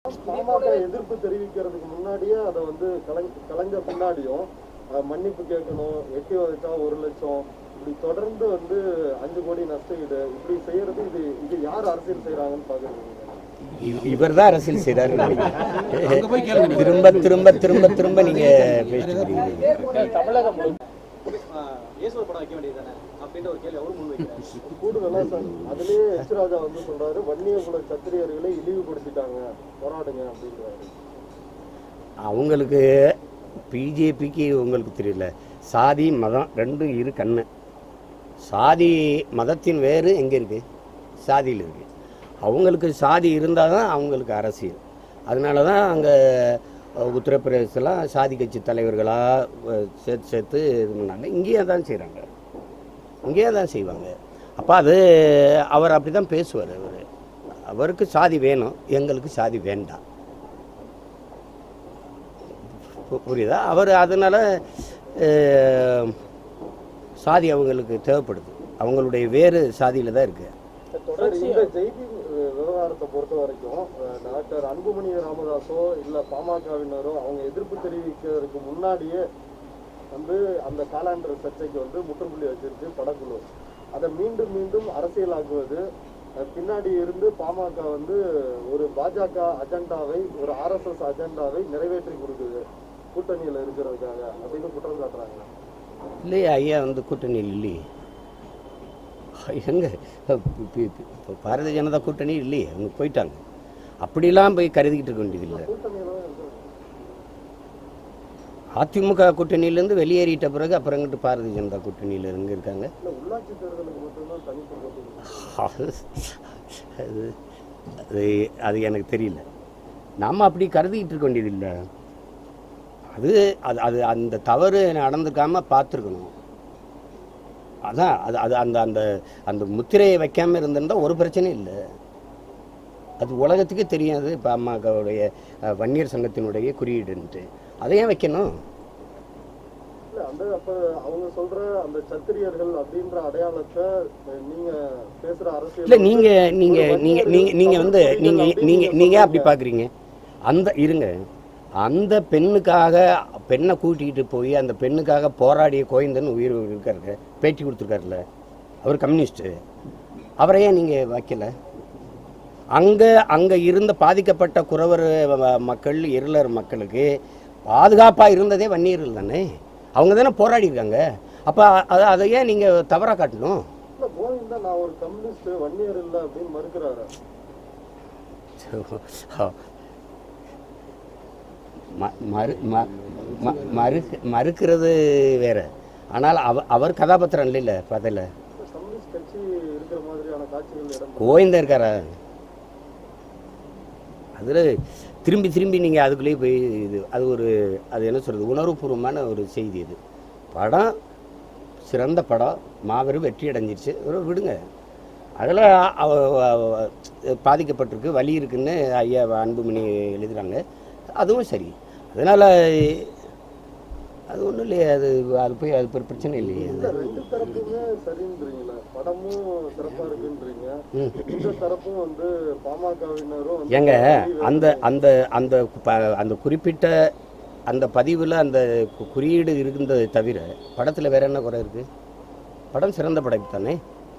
பாமக எதிர்ப்பு தெரிவிக்கிறதுக்கு முன்னாடியே அதை வந்து கலைஞ கலைஞ்ச பின்னாடியும் அஹ், மன்னிப்பு கேட்கணும் எட்டி வச்சா ஒரு லட்சம் இப்படி தொடர்ந்து வந்து அஞ்சு கோடி நஷ்டஈடு இப்படி செய்யறது இது இது யார் அரசியல் செய்யறாங்கன்னு பாக்குறீங்க இவர் தான் அரசியல் செய்கிறாரு திரும்ப திரும்ப திரும்ப திரும்ப நீங்க பேசிட்டு இருக்கீங்க தமிழகம் முழுக்க இயேசுவர் படம் வைக்க வேண்டியது தானே அப்படின்ற ஒரு கேள்வி அவரும் முன் வைக்கிறார் கூடுதலா சார் அதுலயே எச் ராஜா வந்து சொல்றாரு வன்னிய குல சத்திரியர்களை இழிவுபடுத்திட்டாங்க போராடுங்க அப்படின்றாரு அவங்களுக்கு பிஜேபிக்கு உங்களுக்கு தெரியல சாதி மதம் ரெண்டும் இரு கண்ணு சாதி மதத்தின் வேறு எங்கே இருக்கு சாதியில் இருக்கு அவங்களுக்கு சாதி இருந்தால் தான் அவங்களுக்கு அரசியல் அதனால தான் அங்கே உத்தரப்பிரதேசலாம் சாதி கட்சி தலைவர்களாக சேர்த்து சேர்த்து இது பண்ணாங்க இங்கேயே தான் செய்கிறாங்க இங்கேயே தான் செய்வாங்க அப்போ அது அவர் அப்படி தான் பேசுவார் அவர் அவருக்கு சாதி வேணும் எங்களுக்கு சாதி வேண்டாம் பு- புரியுதா அவர் அதனால அஹ், சாதி அவங்களுக்கு தேவைப்படுது அவங்களுடைய வேறு சாதியில் தான் இருக்குது சார், இந்த ஜெய்தி அஹ், விவகாரத்தை பொறுத்த வரைக்கும் அஹ், டாக்டர் அன்புமணி ராமதாஸோ இல்ல பாமகவினரோ அவங்க எதிர்ப்பு தெரிவிக்கிறதுக்கு முன்னாடியே வந்து அந்த காலாண்டர் சர்ச்சைக்கு வந்து முற்றுப்புள்ளி வச்சிருச்சு படக்குழு அதை மீண்டும் மீண்டும் அரசியலாக்குவது அஹ், பின்னாடி இருந்து பாமக வந்து ஒரு பாஜக அஜெண்டாவை ஒரு ஆர்எஸ்எஸ் அஜெண்டாவை நிறைவேற்றி கொடுக்குது கூட்டணியில இருக்கிறதுக்காக அப்படின்னு குற்றம் சாட்டுறாங்க இல்லையா ஐயா வந்து கூட்டணியில் இல்லையே எங்க பி- பி- பி- இப்போ பாரதிய ஜனதா கூட்டணி இல்லையே அவங்க போயிட்டாங்க அப்படிலாம் போய் கருதிக்கிட்டு இருக்க வேண்டியதில்லை கூட்டணியில தான் இருக்கு. அதிமுக கூட்டணியிலேருந்து வெளியேறிட்ட பிறகு அப்புறங்கிட்டு பாரதிய ஜனதா கூட்டணியில் எங்கே இருக்காங்க இல்ல உள்ளாட்சி தேர்தலுக்கு மட்டும்தான் தனித்து போட்டி அது அது அது அது எனக்கு தெரியல நாம் அப்படி கருதிக்கிட்டு இருக்க வேண்டியதில்லை அது அது அது அந்த தவறு நடந்துக்காம பார்த்துருக்கணும் அதான் அது அது அந்த அந்த அந்த முத்திரையை வைக்காமல் இருந்திருந்தா ஒரு பிரச்சனையும் இல்லை அது உலகத்துக்கே தெரியாது பாமகவுடைய அஹ், வன்னியர் சங்கத்தினுடைய குறியீடுன்ட்டு அதை ஏன் வைக்கணும் இல்ல அந்த அப்ப அவங்க சொல்ற அந்த சத்திரியர்கள் அப்படின்ற அடையாளத்தை அஹ், நீங்க பேசுற அரசியல் இல்லை நீங்க வந்து நீங்க ஒரு நீங்க வன்னியர்கள் நீங்க நீங்க வந்து தமிழ் நீங்க புலிகள் நீங்க அப்படின்னு நீங்க அப்படி சொல்றீங்க. பாக்குறீங்க அந்த இருங்க அந்த பெண்ணுக்காக பெண்ணை கூட்டிகிட்டு போய் அந்த பெண்ணுக்காக போராடிய கோயந்தன் உயிர் இருக்காரு பேட்டி கொடுத்துருக்காருல்ல அவர் கம்யூனிஸ்ட்டு அவரை ஏன் நீங்கள் வைக்கல அங்கே அங்கே இருந்த பாதிக்கப்பட்ட குறவர் வ- மக்கள் இருளர் மக்களுக்கு பாதுகாப்பாக இருந்ததே வன்னியர்கள் தானே அவங்க தானே போராடி இருக்காங்க அப்போ அதை அதை ஏன் நீங்கள் தவறாக காட்டணும் இல்ல கோவிந்தா நான் ஒரு கம்யூனிஸ்ட் வன்னியர் இல்ல அப்படின்னு மறுக்கிறாரு ம- மறு ம- ம- மறு மறுக்கிறது வேற ஆனால் அவ அவர் கதாபாத்திரம் இல்லைல்ல பதில் கம்யூனிஸ்ட் கட்சி இருக்கிற மாதிரியான காட்சிகள் இடம் கோவிந்தா இருக்காரா அதில் திரும்பி திரும்பி நீங்கள் அதுக்குள்ளேயே போய் இது அது ஒரு அது என்ன சொல்கிறது உணர்வுபூர்வமான ஒரு செய்தி இது படம் சிறந்த படம் மாபெரும் வெற்றி அடைஞ்சிருச்சு ஒரு விடுங்க அதில் பாதிக்கப்பட்டிருக்கு வலி இருக்குன்னு ஐயா அன்புமணி எழுதுறாங்க அதுவும் சரி அதனால் அது ஒன்றும் இல்லையே அது அது போய் அது ஒரு பிரச்சனை இல்லையே அது இல்ல ரெண்டு தரப்புமே சரின்றீங்களா படமும் சிறப்பா இருக்குன்றீங்க ம். இந்த தரப்பும் வந்து பாமகவினரும் வந்து ஏங்க வெளி- அந்த அந்த அந்த ப- அந்த குறிப்பிட்ட அந்த பதிவில் அந்த கு- குறியீடு இருந்ததை தவிர படத்தில் வேற என்ன குறை இருக்கு படம் சிறந்த படைப்பு தானே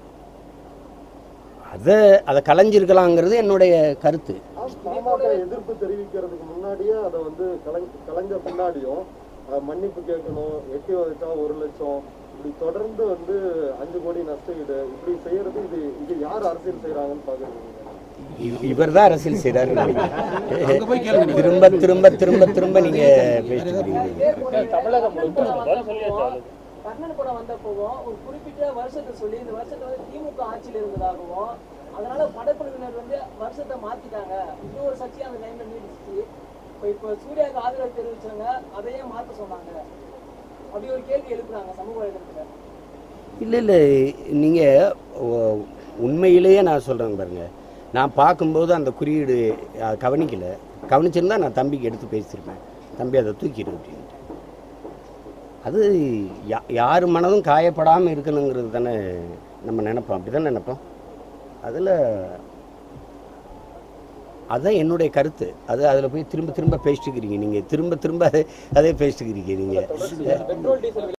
அதை அதை கலைஞ்சிருக்கலாங்கிறது என்னுடைய கருத்து பாமக எதிர்ப்பு தெரிவிக்கிறதுக்கு முன்னாடியே அதை வந்து கலைஞ கலைஞ்ச பின்னாடியும் அஹ், மன்னிப்பு கேட்கணும் எட்டி வச்சா ஒரு லட்சம் இப்படி தொடர்ந்து வந்து அஞ்சு கோடி நஷ்டஈடு இப்படி செய்யறது இது இது யார் அரசியல் செய்யறாங்கன்னு பாக்குறீங்க இவர் தான் அரசியல் செய்கிறாரு திரும்ப திரும்ப திரும்ப திரும்ப நீங்க பேசிட்டு இருக்கீங்க தமிழகம் முழுக்க கர்ணன் படம் வந்தப்போவும் ஒரு குறிப்பிட்ட வருஷத்தை சொல்லி இந்த வருஷத்தை வந்து திமுக ஆட்சியில் இருந்ததாகவும் அதனால படக்குழுவினர் வந்து வருஷத்தை மாத்திட்டாங்க இன்னொரு சர்ச்சையும் அந்த டைம்ல நீடிச்சு இப்போ இப்போ சூர்யாவுக்கு ஆதரவு தெரிவிச்சவங்க அதையே மாத்த சொன்னாங்க அப்படி ஒரு கேள்வி எழுப்புறாங்க சமூக வலைதளத்துல இல்லை இல்லை நீங்கள் உண்மையிலேயே நான் சொல்கிறேன் பாருங்க நான் பார்க்கும்போது அந்த குறியீடு அஹ், கவனிக்கல கவனிச்சிருந்தா நான் தம்பிக்கு எடுத்து பேசியிருப்பேன் தம்பி அதை தூக்கிடு அப்படின்ட்டு அது யா யார் மனதும் காயப்படாமல் இருக்கணுங்கிறது தானே நம்ம நினைப்போம் அப்படி தானே நினைப்போம் அதில் அதுதான் என்னுடைய கருத்து அது அதில் போய் திரும்ப திரும்ப பேசிட்டுக்கிறீங்க நீங்கள் திரும்ப திரும்ப அதே அதே பேசிட்டுக்கிறீங்க நீங்கள் பெட்ரோல் டீசல்